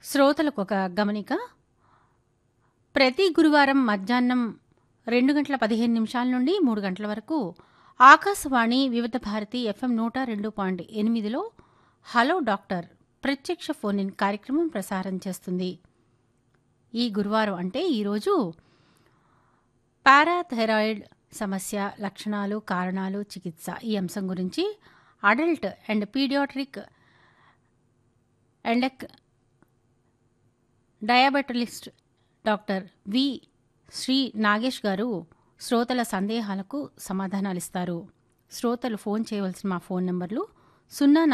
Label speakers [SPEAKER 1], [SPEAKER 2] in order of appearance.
[SPEAKER 1] శ్రోతలకు ఒక గమనిక ప్రతి గురువారం మధ్యాహ్నం రెండు గంటల పదిహేను నిమిషాల నుండి మూడు గంటల వరకు ఆకాశవాణి వివిధ భారతి ఎఫ్ఎం నూట రెండు పాయింట్ ఎనిమిదిలో హలో డాక్టర్ ప్రత్యక్ష ఫోన్ ఇన్ కార్యక్రమం ప్రసారం చేస్తుంది ఈ గురువారం అంటే ఈరోజు పారాథైరాయిడ్ సమస్య లక్షణాలు కారణాలు చికిత్స ఈ అంశం గురించి అడల్ట్ అండ్ పీడియాట్రిక్ ఎండక్ diabetologist doctor V Sri Nagesh గారు శ్రోతల సందేహాలకు సమాధానాలిస్తారు శ్రోతలు ఫోన్ చేయవలసిన మా ఫోన్ నంబర్లు సున్నా